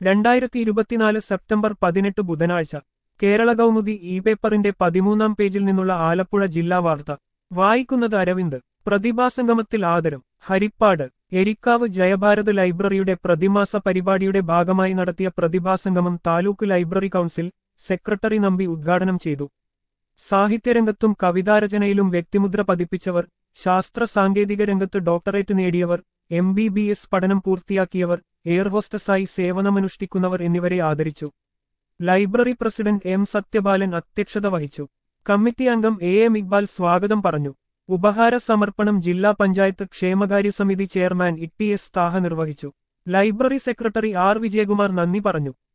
രണ്ടായിരത്തി ഇരുപത്തിനാല് സെപ്റ്റംബർ പതിനെട്ട് ബുധനാഴ്ച കേരള കൗമുദി ഇ പേപ്പറിന്റെ പതിമൂന്നാം പേജിൽ നിന്നുള്ള ആലപ്പുഴ ജില്ലാ വാർത്ത വായിക്കുന്നത് അരവിന്ദ് പ്രതിഭാസംഗമത്തിൽ ആദരം ഹരിപ്പാട് എരിക്കാവ് ജയഭാരത് ലൈബ്രറിയുടെ പ്രതിമാസ പരിപാടിയുടെ ഭാഗമായി നടത്തിയ പ്രതിഭാസംഗമം taluk library council secretary Nambi ഉദ്ഘാടനം ചെയ്തു സാഹിത്യരംഗത്തും കവിതാരചനയിലും വ്യക്തിമുദ്ര പതിപ്പിച്ചവർ ശാസ്ത്ര സാങ്കേതിക രംഗത്ത് ഡോക്ടറേറ്റ് നേടിയവർ എം ബി ബി എസ് പഠനം പൂർത്തിയാക്കിയവർ എയർ ഹോസ്റ്റസായി സേവനമനുഷ്ഠിക്കുന്നവർ എന്നിവരെ ആദരിച്ചു ലൈബ്രറി പ്രസിഡന്റ് എം സത്യപാലൻ അധ്യക്ഷത വഹിച്ചു കമ്മിറ്റി അംഗം എ എം ഇക്ബാൽ സ്വാഗതം പറഞ്ഞു ഉപഹാര സമർപ്പണം ജില്ലാ പഞ്ചായത്ത് ക്ഷേമകാര്യ സമിതി chairman E T S Thaha നിർവഹിച്ചു ലൈബ്രറി സെക്രട്ടറി ആർ വിജയകുമാർ നന്ദി പറഞ്ഞു